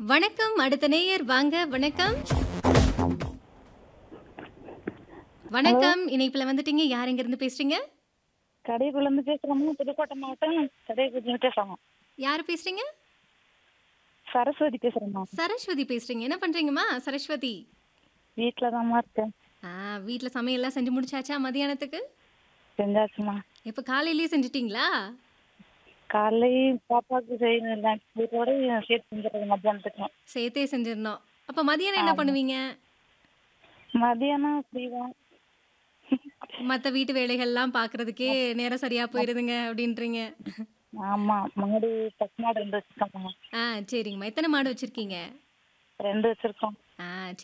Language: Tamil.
வணக்கம் அடுத்த நேயர் வாங்க வணக்கம் வணக்கம் இணைப்புல வந்துட்டீங்க யார் எங்க இருந்து பேசுறீங்க கடைக்குள்ள இருந்து பேசுறோம்னா புதுக்கோட்டை மாவட்டம் கடைக்குள்ள இருந்து பேசுறோம் யார் பேசுறீங்க சரஸ்வதி பேசுறேம்மா சரஸ்வதி பேசுறீங்க என்ன பண்றீங்கம்மா சரஸ்வதி வீட்டுல தான்மா இருக்கேன் ஆ வீட்ல சமையல்லாம் செஞ்சு முடிச்சாச்சா மதியானத்துக்கு செஞ்சாச்சுமா இப்ப காலையிலேயே செஞ்சிட்டீங்களா காலை பாப்பாவுக்கு செய்யணும் வீட்டோட சேர்த்து செஞ்சிடறது மத்தியானத்துக்கு சேர்த்தே செஞ்சிருந்தோம் அப்ப மதியானம் என்ன பண்ணுவீங்க மதியானம் ஃப்ரீதான் மத்த வீட்டு வேலைகள்லாம் பாக்குறதுக்கே நேரம் சரியா போயிருதுங்க அப்படின்றீங்க ஆமா மாடு பசு மாடு ரெண்டு வச்சிருக்கோம்மா ஆ சரிங்கம்மா எத்தனை மாடு வச்சிருக்கீங்க ரெண்டு வச்சிருக்கோம் ஆ